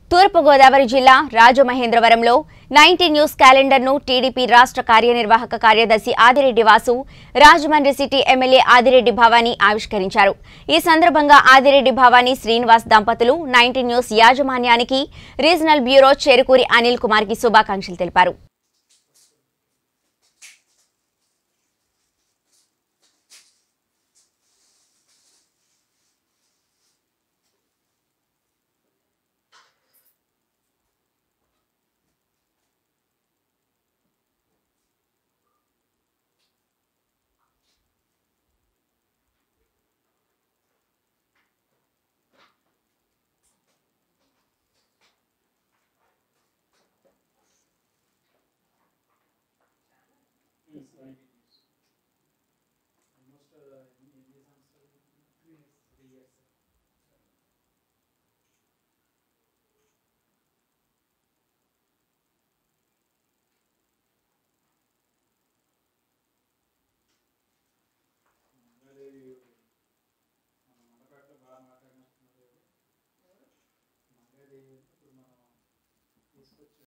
తూర్పుగోదావరి జిల్లా రాజమహేంద్రవరంలో nineteen news క్యాలెండర్ను TDP రాష్ట్ర కార్యనిర్వాహక కార్యదర్శి ఆదిరెడ్డి వాసు రాజమండ్రి సిటీ ఎమ్మెల్యే ఆదిరెడ్డి భవానీ ఆవిష్కరించారు ఈ సందర్భంగా ఆదిరెడ్డి భవానీ శ్రీనివాస్ దంపతులు నైన్టీన్ న్యూస్ యాజమాన్యానికి రీజనల్ బ్యూరో చెరుకూరి అనిల్ కుమార్ కి శుభాకాంక్షలు తెలిపారు